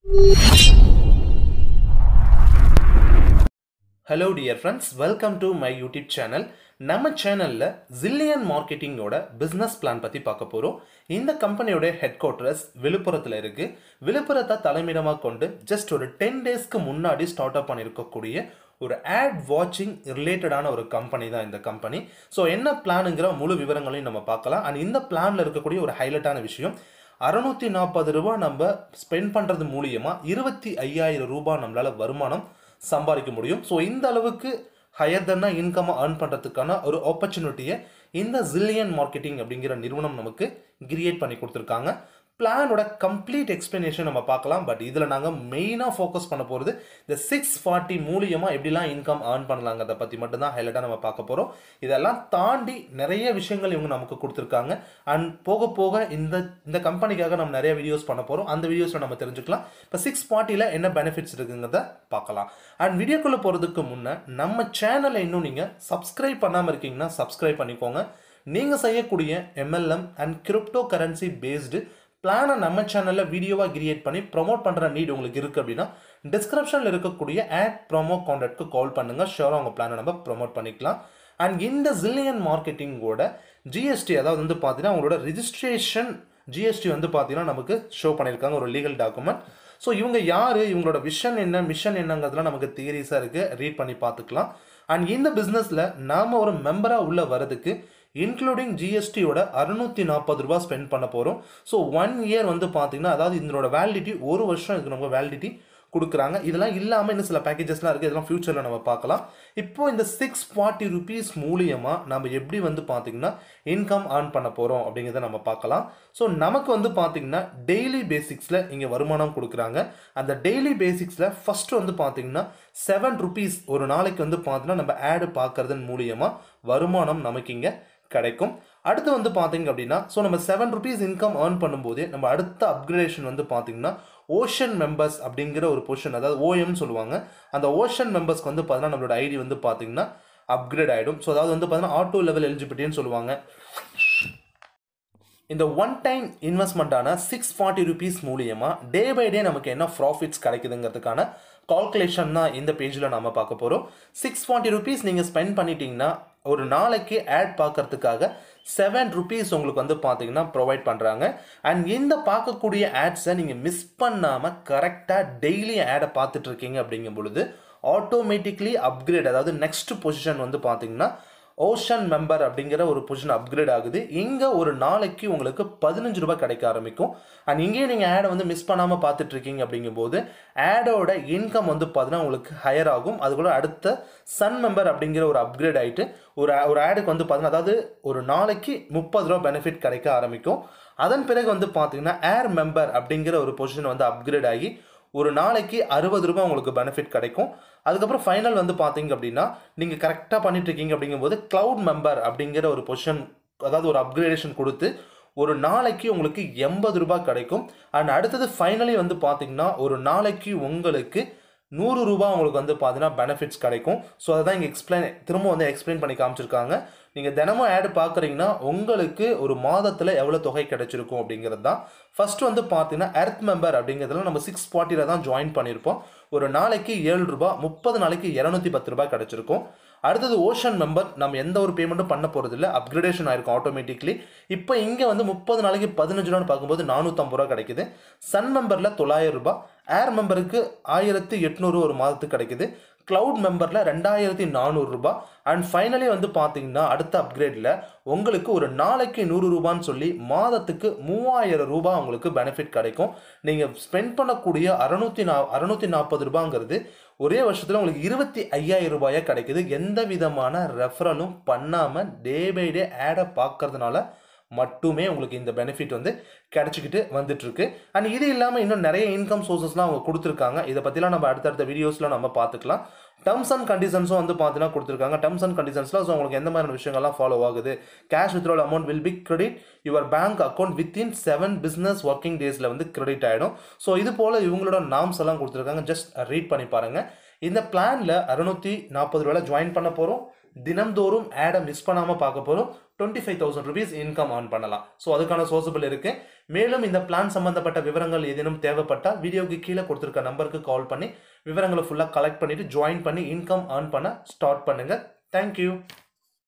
hello dear friends welcome to my YouTube channel நம்ம சேனலில் jillion மார்க்கெட்டிங்கோட business plan பற்றி பார்க்க போகிறோம் இந்த கம்பெனியோட ஹெட் குவார்ட்டர்ஸ் விழுப்புரத்தில் இருக்குது விழுப்புரத்தை தலைமையிடமாக கொண்டு ஜஸ்ட் ஒரு டென் டேஸ்க்கு முன்னாடி ஸ்டார்ட் அப் பண்ணியிருக்கக்கூடிய ஒரு ஆட் வாட்சிங் ரிலேட்டடான ஒரு கம்பெனி தான் இந்த கம்பெனி ஸோ என்ன பிளானுங்கிற முழு விவரங்களையும் நம்ம பார்க்கலாம் அண்ட் இந்த பிளானில் இருக்கக்கூடிய ஒரு ஹைலைட்டான விஷயம் அறுநூத்தி நாற்பது ரூபாய் நம்ம ஸ்பெண்ட் பண்ணுறது மூலியமாக இருபத்தி ஐயாயிரம் ரூபாய் நம்மளால் வருமானம் சம்பாதிக்க முடியும் ஸோ இந்த அளவுக்கு ஹையர் தன்னா இன்கம்மை ஏர்ன் பண்ணுறதுக்கான ஒரு ஆப்பர்ச்சுனிட்டியை இந்த ஜில்லியன் மார்க்கெட்டிங் அப்படிங்கிற நிறுவனம் நமக்கு கிரியேட் பண்ணி கொடுத்துருக்காங்க பிளானோட கம்ப்ளீட் எக்ஸ்பிளனேஷன் நம்ம பார்க்கலாம் பட் இதில் நாங்கள் மெயினாக ஃபோக்கஸ் பண்ண போகிறது இந்த சிக்ஸ் ஃபார்ட்டி மூலியமாக எப்படிலாம் இன்கம் ஏர்ன் பண்ணலாங்கிறத பற்றி மட்டும்தான் ஹைலைட்டாக நம்ம பார்க்க போகிறோம் இதெல்லாம் தாண்டி நிறைய விஷயங்கள் இவங்க நமக்கு கொடுத்துருக்காங்க அண்ட் போக போக இந்த இந்த கம்பெனிக்காக நம்ம நிறைய வீடியோஸ் பண்ண போகிறோம் அந்த வீடியோஸில் நம்ம தெரிஞ்சுக்கலாம் இப்போ சிக்ஸ் ஃபார்ட்டியில் என்ன பெனிஃபிட்ஸ் இருக்குங்கிறத பார்க்கலாம் அண்ட் வீடியோக்குள்ளே போகிறதுக்கு முன்னே நம்ம சேனலை இன்னும் நீங்கள் சப்ஸ்கிரைப் பண்ணாமல் இருக்கீங்கன்னா சப்ஸ்கிரைப் பண்ணிக்கோங்க நீங்கள் செய்யக்கூடிய MLM and cryptocurrency based பிளானை நம்ம சேனலில் வீடியோவாக கிரியேட் பண்ணி ப்ரொமோட் பண்ணுற நீட் உங்களுக்கு இருக்குது அப்படின்னா டிஸ்கிரிப்ஷனில் இருக்கக்கூடிய ஆட் ப்ரோமோ கான்டாக்ட்க்கு கால் பண்ணுங்கள் ஷோராக உங்கள் பிளானை நம்ம ப்ரொமோட் பண்ணிக்கலாம் அண்ட் இந்த ஜில்லியன் மார்க்கெட்டிங்கோட ஜிஎஸ்டி அதாவது வந்து பார்த்தீங்கன்னா உங்களோட ரிஜிஸ்ட்ரேஷன் ஜிஎஸ்டி வந்து பார்த்தீங்கன்னா நமக்கு ஷோ பண்ணியிருக்காங்க ஒரு லீகல் டாக்குமெண்ட் ஸோ இவங்க யார் இவங்களோட விஷன் என்ன மிஷன் என்னங்கிறதுலாம் நமக்கு தியரிஸாக இருக்குது ரீட் பண்ணி பார்த்துக்கலாம் அண்ட் இந்த பிஸ்னஸில் நாம் ஒரு மெம்பராக உள்ள வரதுக்கு இன்க்ளூடிங் ஜிஎஸ்டியோட அறுநூத்தி நாற்பது ரூபா ஸ்பெண்ட் பண்ண போகிறோம் ஸோ ஒன் இயர் வந்து பார்த்தீங்கன்னா அதாவது இதனோட வேலிடிட்டி ஒரு வருஷம் இதுக்கு நம்ம வேலிடிட்டி கொடுக்குறாங்க இதெல்லாம் இல்லாமல் இன்னும் சில பேக்கேஜஸ்லாம் இருக்குது இதெல்லாம் ஃபியூச்சரில் நம்ம பார்க்கலாம் இப்போ இந்த சிக்ஸ் ஃபார்ட்டி ருபீஸ் மூலியமாக நம்ம எப்படி வந்து பார்த்திங்கன்னா இன்கம் ஏர்ன் பண்ண போகிறோம் அப்படிங்கிறத நம்ம பார்க்கலாம் ஸோ நமக்கு வந்து பார்த்திங்கன்னா டெய்லி பேசிக்ஸில் இங்கே வருமானம் கொடுக்குறாங்க அந்த டெய்லி பேசிக்ஸில் ஃபஸ்ட்டு வந்து பார்த்திங்கன்னா செவன் ருபீஸ் ஒரு நாளைக்கு வந்து பார்த்தீங்கன்னா நம்ம ஆடு பார்க்கறதன் மூலியமாக வருமானம் நமக்கு இங்கே கிடைக்கும் அடுத்து வந்து பார்த்தீங்க அப்படின்னா ஸோ நம்ம செவன் ருபீஸ் இன்கம் ஏர்ன் பண்ணும்போதே நம்ம அடுத்த அப்கிரேடேஷன் வந்து பார்த்தீங்கன்னா ஓஷன் மெம்பர்ஸ் அப்படிங்கிற ஒரு பொசிஷன் அதாவது ஓஎம்னு சொல்லுவாங்க அந்த ஓஷன் மெம்பர்ஸ்க்கு வந்து பார்த்தீங்கன்னா நம்மளோட ஐடி வந்து பார்த்தீங்கன்னா அப்கிரேட் ஆகிடும் ஸோ அதாவது வந்து பார்த்தீங்கன்னா ஆட்டோ லெவல் எலிஜிபிலிட்டின்னு சொல்லுவாங்க இந்த ஒன் டைம் இன்வெஸ்ட்மெண்ட்டான சிக்ஸ் ஃபார்ட்டி ருபீஸ் மூலியமாக டே பை டே நமக்கு என்ன ப்ராஃபிட்ஸ் கிடைக்குதுங்கிறதுக்கான கால்குலேஷன் தான் இந்த பேஜில் நம்ம பார்க்க போகிறோம் சிக்ஸ் ஃபார்ட்டி ருபீஸ் நீங்கள் ஸ்பெண்ட் பண்ணிட்டீங்கன்னா ஒரு நாளைக்கு ஆட் பார்க்கறதுக்காக செவன் ருபீஸ் உங்களுக்கு வந்து பார்த்தீங்கன்னா ப்ரொவைட் பண்ணுறாங்க அண்ட் இந்த பார்க்கக்கூடிய ஆட்ஸை நீங்கள் மிஸ் பண்ணாமல் கரெக்டாக டெய்லி ஆடை பார்த்துட்டு இருக்கீங்க அப்படிங்கும் பொழுது ஆட்டோமேட்டிக்லி அப்கிரேட் அதாவது நெக்ஸ்ட் பொசிஷன் வந்து பார்த்தீங்கன்னா ஓஷன் மெம்பர் அப்படிங்கிற ஒரு பொசிஷன் அப்கிரேட் ஆகுது இங்கே ஒரு நாளைக்கு உங்களுக்கு பதினஞ்சு ரூபாய் கிடைக்க ஆரம்பிக்கும் அண்ட் இங்கேயே நீங்கள் ஆடை வந்து மிஸ் பண்ணாமல் பார்த்துட்டு இருக்கீங்க அப்படிங்கும்போது ஆடோட இன்கம் வந்து பார்த்தீங்கன்னா உங்களுக்கு ஹையர் ஆகும் அதுக்குள்ள அடுத்த சன் மெம்பர் அப்படிங்கிற ஒரு அப்கிரேட் ஆகிட்டு ஒரு ஒரு ஆடுக்கு வந்து பார்த்தீங்கன்னா அதாவது ஒரு நாளைக்கு முப்பது ரூபா பெனிஃபிட் கிடைக்க ஆரம்பிக்கும் அதன் பிறகு வந்து பார்த்தீங்கன்னா ஏர் மெம்பர் அப்படிங்கிற ஒரு பொசிஷன் வந்து அப்கிரேட் ஆகி ஒரு நாளைக்கு அறுபது ரூபாய் உங்களுக்கு பெனிஃபிட் கிடைக்கும் அதுக்கப்புறம் ஃபைனல் வந்து பார்த்தீங்க அப்படின்னா நீங்கள் கரெக்டாக பண்ணிட்டு இருக்கீங்க அப்படிங்கும்போது க்ளவுட் மெம்பர் அப்படிங்கிற ஒரு பொசிஷன் அதாவது ஒரு அப்கிரேடேஷன் கொடுத்து ஒரு நாளைக்கு உங்களுக்கு எண்பது ரூபாய் கிடைக்கும் அண்ட் அடுத்தது ஃபைனலி வந்து பார்த்தீங்கன்னா ஒரு நாளைக்கு உங்களுக்கு நூறு ரூபாய் உங்களுக்கு வந்து பார்த்தீங்கன்னா பெனிஃபிட்ஸ் கிடைக்கும் ஸோ அதை தான் இங்கே எக்ஸ்பிளைன் திரும்ப வந்து எக்ஸ்பிளைன் பண்ணி காமிச்சிருக்காங்க நீங்கள் தினமும் ஆடு பார்க்குறீங்கன்னா உங்களுக்கு ஒரு மாதத்தில் எவ்வளோ தொகை கிடைச்சிருக்கும் அப்படிங்கிறது தான் ஃபஸ்ட்டு வந்து பார்த்தீங்கன்னா எர்த் மெம்பர் அப்படிங்கிறதுல நம்ம சிக்ஸ் ஃபார்ட்டியில் தான் ஜாயின் பண்ணியிருப்போம் ஒரு நாளைக்கு ஏழு ரூபாய் முப்பது நாளைக்கு இரநூத்தி பத்து ரூபாய் கிடைச்சிருக்கும் அடுத்தது ஓஷன் மெம்பர் நம்ம எந்த ஒரு பேமெண்ட்டும் பண்ண போகிறது இல்லை அப்கிரேடேஷன் ஆயிருக்கும் ஆட்டோமேட்டிக்லி இப்போ இங்கே வந்து முப்பது நாளைக்கு பதினஞ்சு ரூபான்னு பார்க்கும்போது நானூற்றம்பது ரூபா கிடைக்குது சன் மெம்பரில் தொள்ளாயிரம் ரூபாய் ஏர் மெம்பருக்கு ஆயிரத்தி எட்நூறு ஒரு மாதத்துக்கு கிடைக்குது க்ளவுட் மெம்பரில் ரெண்டாயிரத்தி நானூறுரூபா அண்ட் ஃபைனலி வந்து பார்த்தீங்கன்னா அடுத்த அப்கிரேடில் உங்களுக்கு ஒரு நாளைக்கு நூறு ரூபான்னு சொல்லி மாதத்துக்கு மூவாயிரம் ரூபாய் உங்களுக்கு பெனிஃபிட் கிடைக்கும் நீங்கள் ஸ்பெண்ட் பண்ணக்கூடிய அறநூற்றி நா அறநூற்றி நாற்பது ரூபாங்கிறது ஒரே வருஷத்தில் உங்களுக்கு இருபத்தி ஐயாயிரம் ரூபாயாக கிடைக்குது எந்த விதமான ரெஃபரலும் பண்ணாமல் டே பை டே ஆடை பார்க்கறதுனால மட்டுமே உங்களுக்கு இந்த பெனிஃபிட் வந்து கிடச்சிக்கிட்டு வந்துட்டுருக்கு அண்ட் இது இல்லாமல் இன்னும் நிறைய இன்கம் சோர்சஸ்லாம் அவங்க கொடுத்துருக்காங்க இதை பற்றிலாம் நம்ம அடுத்தடுத்த வீடியோஸில் நம்ம பார்த்துக்கலாம் டர்ம்ஸ் அண்ட் கண்டிஷன்ஸும் வந்து பார்த்தீங்கன்னா கொடுத்துருக்காங்க டர்ம்ஸ் அண்ட் கண்டிஷன்ஸில் ஸோ உங்களுக்கு எந்த மாதிரியான விஷயங்கள்லாம் ஃபாலோ ஆகுது cash withdrawal amount will be credit your bank account within seven business working டேஸில் வந்து கிரெடிட் ஆகிடும் ஸோ இது போல் இவங்களோட நாம்ஸ் எல்லாம் கொடுத்துருக்காங்க ஜஸ்ட் ரீட் பண்ணி பாருங்கள் இந்த பிளானில் அறுநூற்றி நாற்பது ரூபாயில் ஜாயின் பண்ண போகிறோம் தினம்தோறும் ஆடை மிஸ் பண்ணாமல் பார்க்க போகிறோம் twenty five thousand rupees income earn பண்ணலாம் ஸோ அதுக்கான சோர்சபிள் இருக்கு மேலும் இந்த பிளான் சம்பந்தப்பட்ட விவரங்கள் ஏதேனும் தேவைப்பட்டால் வீடியோக்கு கீழே கொடுத்துருக்க நம்பருக்கு கால் பண்ணி விவரங்களை ஃபுல்லாக கலெக்ட் பண்ணிட்டு ஜாயின் பண்ணி இன்கம் earn பண்ண ஸ்டார்ட் பண்ணுங்க தேங்க்யூ